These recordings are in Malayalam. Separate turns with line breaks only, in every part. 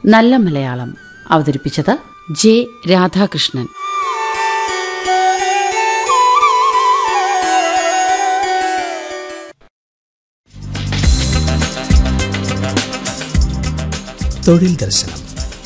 നല്ല മലയാളം അവതരിപ്പിച്ചത് ജെ രാധാകൃഷ്ണൻ
തൊഴിൽ ദർശനം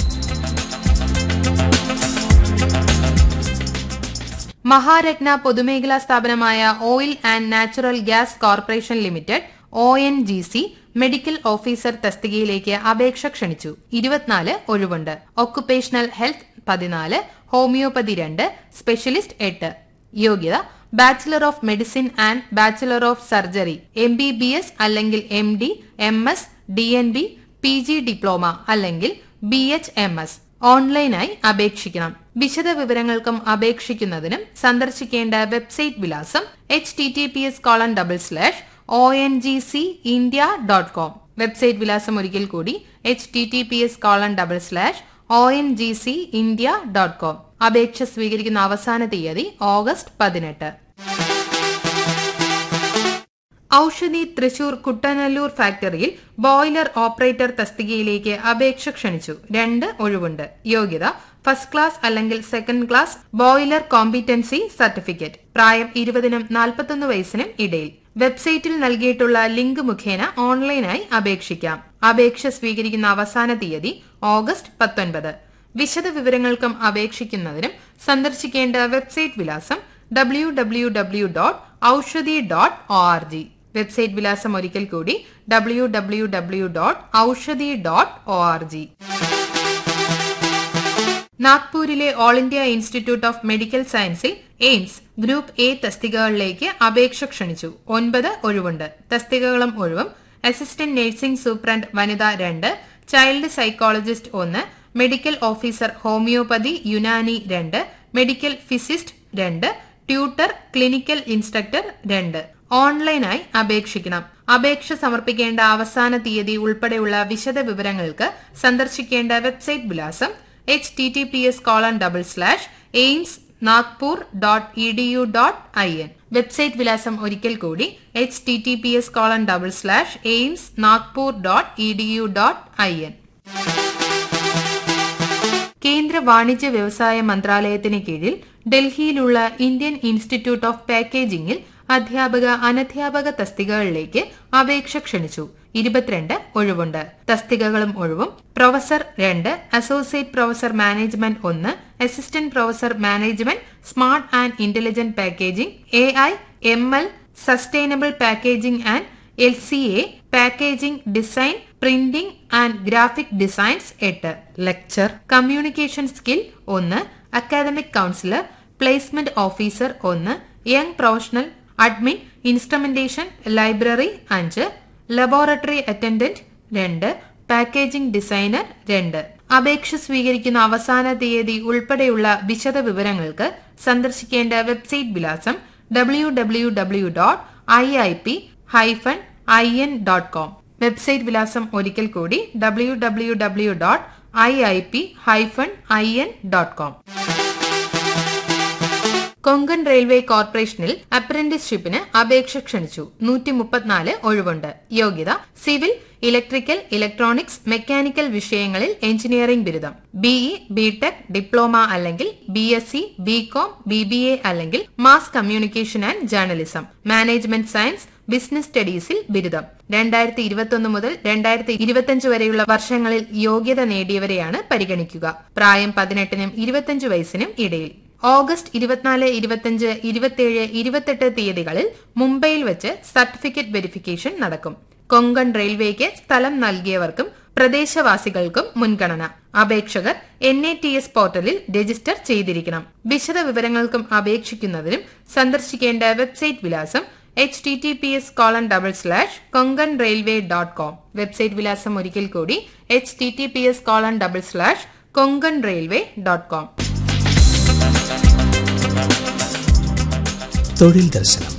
മഹാരത്ന പൊതുമേഖലാ സ്ഥാപനമായ oil and natural gas corporation limited O N G C medical officer തസ്തികയിലേക്ക് അപേക്ഷ ക്ഷണിച്ചു ഇരുപത്തിനാല് ഒഴിവുണ്ട് ഒക്കുപേഷണൽ ഹെൽത്ത് പതിനാല് ഹോമിയോപ്പതി രണ്ട് സ്പെഷ്യലിസ്റ്റ് എട്ട് യോഗ്യത bachelor of medicine and bachelor of surgery M B B S അല്ലെങ്കിൽ M D M S D N B P G diploma അല്ലെങ്കിൽ ബി എച്ച് എം എസ് ഓൺലൈനായി അപേക്ഷിക്കണം വിശദ വിവരങ്ങൾക്കും അപേക്ഷിക്കുന്നതിനും സന്ദർശിക്കേണ്ട വെബ്സൈറ്റ് വിലാസം H T T P S colon double slash O N G C India dot com website വിലാസം ഒരിക്കൽ കൂടി H T T P S colon double slash O N G C India dot com അപേക്ഷ സ്വീകരിക്കുന്ന അവസാന തീയതി ഓഗസ്റ്റ് പതിനെട്ട് ഔഷധി തൃശൂർ കുട്ടനല്ലൂർ ഫാക്ടറിയിൽ ബോയിലർ ഓപ്പറേറ്റർ തസ്തികയിലേക്ക് അപേക്ഷ ക്ഷണിച്ചു രണ്ട് ഒഴിവുണ്ട് യോഗ്യത ഫസ്റ്റ് ക്ലാസ് അല്ലെങ്കിൽ second class boiler competency certificate പ്രായം ഇരുപതിനും നാൽപ്പത്തൊന്ന് വയസ്സിനും ഇടയിൽ വെബ്സൈറ്റിൽ നൽകിയിട്ടുള്ള ലിങ്ക് മുഖേന ഓൺലൈനായി അപേക്ഷിക്കാം അപേക്ഷ സ്വീകരിക്കുന്ന അവസാന തീയതി ഓഗസ്റ്റ് പത്തൊൻപത് വിശദ വിവരങ്ങൾക്കും അപേക്ഷിക്കുന്നതിനും സന്ദർശിക്കേണ്ട വെബ്സൈറ്റ് വിലാസം W W W dot Oushadhi dot O R G website വിലാസം ഒരിക്കൽ കൂടി W W W dot Oushadhi dot O R G നാഗ്പൂരിലെ All India institute of medical സയൻസിൽ എയിംസ് ഗ്രൂപ്പ് എ തസ്തികകളിലേക്ക് അപേക്ഷ ക്ഷണിച്ചു ഒൻപത് ഒഴിവുണ്ട് തസ്തികകളും ഒഴിവും അസിസ്റ്റന്റ് നഴ്സിംഗ് സൂപ്രണ്ട് വനിത രണ്ട് ചൈൽഡ് സൈക്കോളജിസ്റ്റ് ഒന്ന് മെഡിക്കൽ ഓഫീസർ ഹോമിയോപ്പതി യുനാനി രണ്ട് മെഡിക്കൽ ഫിസിസ്റ്റ് രണ്ട് ട്യൂട്ടർ ക്ലിനിക്കൽ ഇൻസ്ട്രക്ടർ രണ്ട് ഓൺലൈനായി അപേക്ഷിക്കണം അപേക്ഷ സമർപ്പിക്കേണ്ട അവസാന തീയതി ഉൾപ്പെടെയുള്ള വിശദ വിവരങ്ങൾക്ക് സന്ദർശിക്കേണ്ട വെബ്സൈറ്റ് വിലാസം H T T P S colon double slash AIIMS Nagpur dot E D U dot I N website വിലാസം ഒരിക്കൽ കൂടി H T T P S colon double slash AIIMS Nagpur dot E D U dot I N കേന്ദ്ര വാണിജ്യ വ്യവസായ മന്ത്രാലയത്തിന് കീഴിൽ ഡൽഹിയിലുള്ള ഇന്ത്യൻ ഇൻസ്റ്റിറ്റ്യൂട്ട് ഓഫ് പാക്കേജിംഗിൽ അധ്യാപക അനധ്യാപക തസ്തികകളിലേക്ക് അപേക്ഷ ക്ഷണിച്ചു ഇരുപത്തിരണ്ട് ഒഴിവുണ്ട് തസ്തികകളും ഒഴിവും പ്രൊഫസർ രണ്ട് അസോസിയേറ്റ് പ്രൊഫസർ മാനേജ്മെന്റ് ഒന്ന് assistant professor management smart and intelligent packaging A I M L sustainable packaging and L C A packaging design printing and graphic designs എട്ട് ലെക്ചർ കമ്മ്യൂണിക്കേഷൻ സ്കിൽ ഒന്ന് അക്കാദമിക് കൗൺസിലർ പ്ലേസ്മെന്റ് ഓഫീസർ ഒന്ന് young professional admin instrumentation library അഞ്ച് ലബോറട്ടറി അറ്റൻഡന്റ് രണ്ട് പാക്കേജിംഗ് ഡിസൈനർ രണ്ട് അപേക്ഷ സ്വീകരിക്കുന്ന അവസാന തീയതി ഉൾപ്പെടെയുള്ള വിശദ വിവരങ്ങൾക്ക് സന്ദർശിക്കേണ്ട വെബ്സൈറ്റ് വിലാസം W W W dot I I P hyphen I N dot com website വിലാസം ഒരിക്കൽ കൂടി W W W dot I I P hyphen I N dot com Konkan railway കോർപ്പറേഷനിൽ അപ്രന്റീസ്ഷിപ്പിന് അപേക്ഷ ക്ഷണിച്ചു നൂറ്റി മുപ്പത്തിനാല് ഒഴിവുണ്ട് യോഗ്യത സിവിൽ ഇലക്ട്രിക്കൽ ഇലക്ട്രോണിക്സ് മെക്കാനിക്കൽ വിഷയങ്ങളിൽ എഞ്ചിനീയറിംഗ് ബിരുദം ബിഇ ബിടെക് ഡിപ്ലോമ അല്ലെങ്കിൽ B S C B com B B A അല്ലെങ്കിൽ mass communication and journalism management science business സ്റ്റഡീസിൽ ബിരുദം രണ്ടായിരത്തി ഇരുപത്തൊന്ന് മുതൽ രണ്ടായിരത്തി ഇരുപത്തിയഞ്ച് വരെയുള്ള വർഷങ്ങളിൽ യോഗ്യത നേടിയവരെയാണ് പരിഗണിക്കുക പ്രായം പതിനെട്ടിനും ഇരുപത്തിയഞ്ച് വയസ്സിനും ഇടയിൽ ഓഗസ്റ്റ് ഇരുപത്തിനാല് ഇരുപത്തിയഞ്ച് ഇരുപത്തിയേഴ് ഇരുപത്തെട്ട് തീയതികളിൽ മുംബൈയിൽ വെച്ച് സർട്ടിഫിക്കറ്റ് വെരിഫിക്കേഷൻ നടക്കും കൊങ്കൺ റെയിൽവേക്ക് സ്ഥലം നൽകിയവർക്കും പ്രദേശവാസികൾക്കും മുൻഗണന അപേക്ഷകർ എൻ എ ടി എസ് പോർട്ടലിൽ രജിസ്റ്റർ ചെയ്തിരിക്കണം വിശദ വിവരങ്ങൾക്കും അപേക്ഷിക്കുന്നതിനും സന്ദർശിക്കേണ്ട വെബ്സൈറ്റ് വിലാസം H T T P S colon double slash Konkan railway dot com website വിലാസം ഒരിക്കൽ കൂടി H T T P S colon double slash Konkan railway dot com
തൊഴിൽ ദർശനം